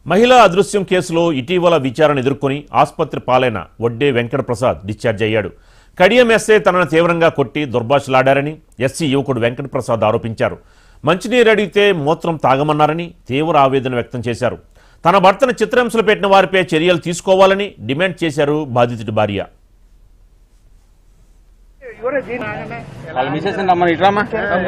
మహిళా అదృశ్యం కేసులో ఇటీవల విచారణ ఎదుర్కొని ఆసుపత్రి పాలైన వడ్డే వెంకటప్రసాద్ డిశ్చార్జ్ అయ్యాడు కడియం ఎస్ఐ తనను తీవ్రంగా కొట్టి దుర్భాషలాడారని ఎస్సీ యువకుడు వెంకటప్రసాద్ ఆరోపించారు మంచినీరు అడిగితే మూత్రం తాగమన్నారని తీవ్ర ఆవేదన వ్యక్తం చేశారు తన భర్తను చిత్రహింసలు పెట్టిన వారిపై చర్యలు తీసుకోవాలని డిమాండ్ చేశారు బాధితుడి భార్య వాళ్ళ మిసెస్ రమ్మని ఇట్రామా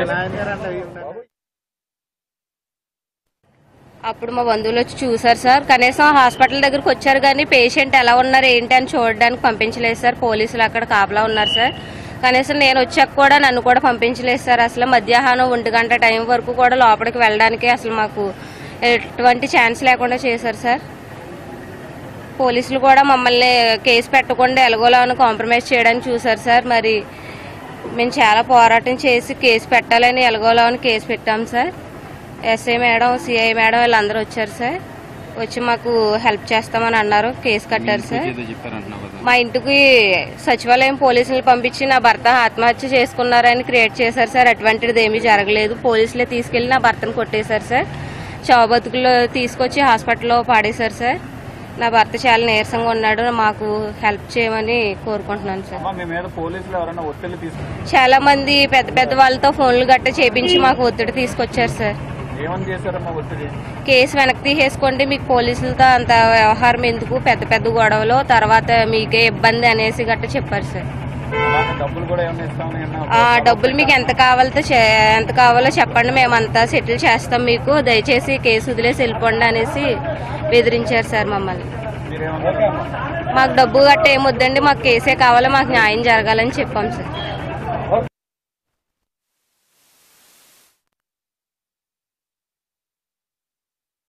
అప్పుడు మా బంధువులు వచ్చి చూసారు సార్ కనీసం హాస్పిటల్ దగ్గరకు వచ్చారు కానీ పేషెంట్ ఎలా ఉన్నారు ఏంటి అని చూడడానికి పంపించలేదు సార్ పోలీసులు అక్కడ కాపలా ఉన్నారు సార్ కనీసం నేను వచ్చాక కూడా నన్ను కూడా పంపించలేదు సార్ అసలు మధ్యాహ్నం ఒంటి గంట టైం వరకు కూడా లోపలికి వెళ్ళడానికి అసలు మాకు ఎటువంటి ఛాన్స్ లేకుండా చేశారు సార్ పోలీసులు కూడా మమ్మల్ని కేసు పెట్టకుండా ఎలాగోలాను కాంప్రమైజ్ చేయడానికి చూశారు సార్ మరి మేము చాలా పోరాటం చేసి కేసు పెట్టాలని ఎలాగోలాను కేసు పెట్టాం sir SI madam CI madam వీళ్ళందరూ వచ్చారు సార్ వచ్చి మాకు హెల్ప్ చేస్తామని అన్నారు కేసు కట్టారు సార్ ఏదో చెప్పారంటున్నావు కదా మా ఇంటికి సచివాలయం పోలీసులు పంపించి నా భర్త ఆత్మహత్య చేసుకున్నారని క్రియేట్ చేశారు సార్ అటువంటిది ఏమీ జరగలేదు పోలీసులే తీసుకెళ్లి నా భర్తను కొట్టేశారు సార్ చావు బతుకులు తీసుకొచ్చి హాస్పిటల్లో పాడేశారు సార్ నా భర్త చాలా నీరసంగా ఉన్నాడు మాకు హెల్ప్ చేయమని కోరుకుంటున్నాను సార్ అమ్మా మీ మీద పోలీసులు ఎవరైనా ఒత్తిడి తీసుకు చాలా మంది పెద్ద పెద్ద వాళ్ళతో ఫోన్లు గట్ట చేపించి మాకు ఒత్తిడి తీసుకొచ్చారు సార్ ఏమని చేశారమ్మా ఒత్తిడి కేసు వెనక్కి తీసేసుకోండి మీకు పోలీసులతో అంత వ్యవహారం ఎందుకు పెద్ద పెద్ద గొడవలు తర్వాత మీకే ఇబ్బంది అనేసి గట్ట చెప్పారు సార్ అలానే డబ్బులు కూడా ఏమైనా ఇస్తామని అన్నా ఆ డబ్బులు మీకు ఎంత కావాలో చె- ఎంత కావాలో చెప్పండి మేమంతా సెటిల్ చేస్తాం మీకు దయచేసి కేసు వదిలేసి వెళ్ళిపోండి అనేసి బెదిరించారు సార్ మమ్మల్ని మీరేమన్నారు మాకు డబ్బు గట్ట ఏమొద్దండి మాకు కేసే కావాలో మాకు న్యాయం జరగాలని చెప్పాం సార్